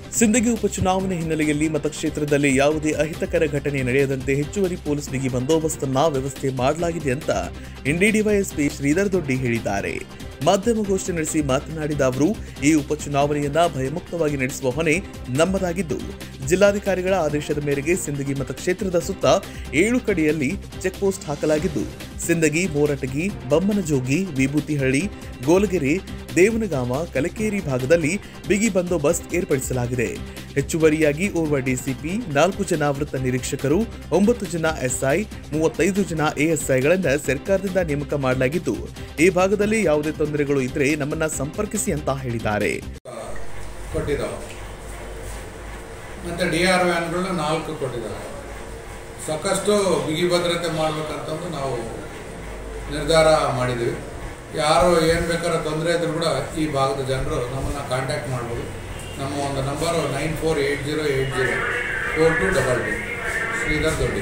ಸಿಂದಗಿ ಉಪಚುನಾವಣೆ ಹಿನ್ನೆಲೆಯಲ್ಲಿ ಮತಕ್ಷೇತ್ರದಲ್ಲಿ ಯಾವುದೇ ಅಹಿತಕರ ಘಟನೆ ನಡೆಯದಂತೆ ಹೆಚ್ಚುವರಿ ಪೊಲೀಸ್ ಬಿಗಿ ಬಂದೋಬಸ್ತನ್ನ ವ್ಯವಸ್ಥೆ ಮಾಡಲಾಗಿದೆ ಅಂತ ಇಂಡಿ ಡಿವೈಎಸ್ಪಿ ಶ್ರೀಧರ್ ದೊಡ್ಡಿ ಹೇಳಿದ್ದಾರೆ ಮಾಧ್ಯಮಗೋಷ್ಠಿ ನಡೆಸಿ ಮಾತನಾಡಿದ ಅವರು ಈ ಉಪಚುನಾವಣೆಯನ್ನ ಭಯಮುಕ್ತವಾಗಿ ನಡೆಸುವ ಹೊಣೆ ನಮ್ಮದಾಗಿದ್ದು ಜಿಲ್ಲಾಧಿಕಾರಿಗಳ ಆದೇಶದ ಮೇರೆಗೆ ಸಿಂದಗಿ ಮತಕ್ಷೇತ್ರದ ಸುತ್ತ ಏಳು ಕಡೆಯಲ್ಲಿ ಚೆಕ್ ಪೋಸ್ಟ್ ಹಾಕಲಾಗಿದ್ದು ಸಿಂದಗಿ ಮೋರಟಗಿ ಬಮ್ಮನಜೋಗಿ ವಿಭೂತಿಹಳ್ಳಿ ಗೋಲಗೆರೆ ದೇವನಗಾಮ ಕಲಕೇರಿ ಭಾಗದಲ್ಲಿ ಬಿಗಿ ಬಂದೋಬಸ್ತ್ ಏರ್ಪಡಿಸಲಾಗಿದೆ ಹೆಚ್ಚುವರಿಯಾಗಿ ಓರ್ವ ಡಿಸಿಪಿ ನಾಲ್ಕು ಜನ ವೃತ್ತ ನಿರೀಕ್ಷಕರು ಒಂಬತ್ತು ಜನ ಎಸ್ಐ ಮೂವತ್ತೈದು ಜನ ಎಎಸ್ಐಗಳನ್ನ ಸರ್ಕಾರದಿಂದ ನೇಮಕ ಮಾಡಲಾಗಿದ್ದು ಈ ಭಾಗದಲ್ಲಿ ಯಾವುದೇ ತೊಂದರೆಗಳು ಇದ್ರೆ ನಮ್ಮನ್ನ ಸಂಪರ್ಕಿಸಿ ಅಂತ ಹೇಳಿದ್ದಾರೆ ಕೊಟ್ಟಿದ್ದಾವೆ ಮತ್ತು ಡಿ ಆರ್ ವ್ಯಾನ್ಗಳು ನಾಲ್ಕು ಕೊಟ್ಟಿದ್ದಾವೆ ಸಾಕಷ್ಟು ಬಿಗಿ ಭದ್ರತೆ ಮಾಡಬೇಕಂತಂದು ನಾವು ನಿರ್ಧಾರ ಮಾಡಿದ್ದೀವಿ ಯಾರು ಏನು ಬೇಕಾದ್ರೂ ತೊಂದರೆ ಇದ್ರೂ ಕೂಡ ಈ ಭಾಗದ ಜನರು ನಮ್ಮನ್ನು ಕಾಂಟ್ಯಾಕ್ಟ್ ಮಾಡ್ಬೋದು ನಮ್ಮ ಒಂದು number nine four eight zero eight zero four two double two Shridhar Doddi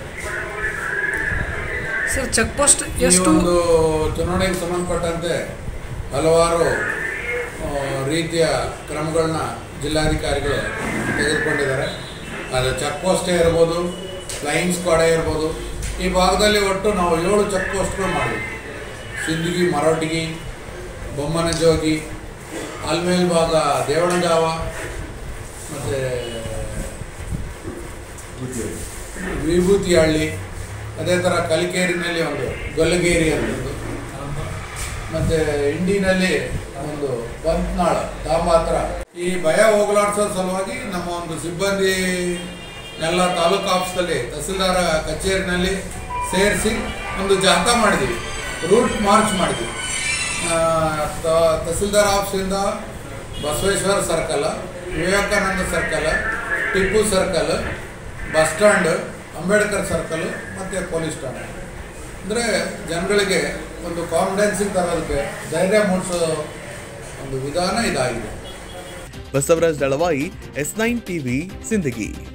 sir check post ಈ ಎಷ್ಟು ಒಂದು ಚುನಾವಣೆಗೆ ಸಂಬಂಧಪಟ್ಟಂತೆ ಹಲವಾರು ಆ, ರೀತಿಯ ಕ್ರಮಗಳನ್ನ ಜಿಲ್ಲಾಧಿಕಾರಿಗಳು ತೆಗೆದುಕೊಂಡಿದ್ದಾರೆ ಅದು ಚೆಕ್ ಪೋಸ್ಟೇ ಇರ್ಬೋದು ಫ್ಲೈಯಿಂಗ್ ಸ್ಕ್ವಾಡೇ ಇರ್ಬೋದು ಈ ಭಾಗದಲ್ಲಿ ಒಟ್ಟು ನಾವು ಏಳು ಚೆಕ್ ಪೋಸ್ಟ್ಗಳು ಮಾಡಿದ್ವಿ ಸಿಂದಗಿ ಮರಾಠಿಗಿ ಬೊಮ್ಮನಜೋಗಿ ಆಲ್ಮೇಲ್ ಭಾಗ ದೇವಣಗಾವ ಮತ್ತು ವಿಭೂತಿಹಳ್ಳಿ ಅದೇ ಥರ ಕಲಿಕೇರಿನಲ್ಲಿ ಒಂದು ಗೊಲ್ಲಗೇರಿ ಅಂತದ್ದು ಮತ್ತು ಇಂಡಿನಲ್ಲಿ ಒಂದು ಬಂತ್ನಾಳ ದಾಂಬಾತ್ರ ಈ ಭಯ ಹೋಗಲಾಡಿಸೋ ಸಲುವಾಗಿ ನಮ್ಮ ಒಂದು ಸಿಬ್ಬಂದಿ ಎಲ್ಲ ತಾಲೂಕು ಆಫೀಸಲ್ಲಿ ತಹಸೀಲ್ದಾರ ಕಚೇರಿನಲ್ಲಿ ಸೇರಿಸಿ ಒಂದು ಜಾಥಾ ಮಾಡಿದ್ವಿ ರೂಟ್ ಮಾರ್ಚ್ ಮಾಡಿದ್ವಿ ಆ, ತ- ತಹಸೀಲ್ದಾರ್ ಆಫೀಸಿಂದ Basaveshwara circle Vivekananda circle Tippu circle bus stand Ambedkar circle ಮತ್ತು ಪೊಲೀಸ್ ಠಾಣೆ ಅಂದರೆ ಜನಗಳಿಗೆ ಒಂದು ಕಾನ್ಫಿಡೆನ್ಸಿಗೆ ತರೋದಕ್ಕೆ ಧೈರ್ಯ ಮೂಡಿಸೋ ಒಂದು ವಿಧಾನ ಇದಾಗಿದೆ Basavaraj Dalavayi S nine TV Sindagi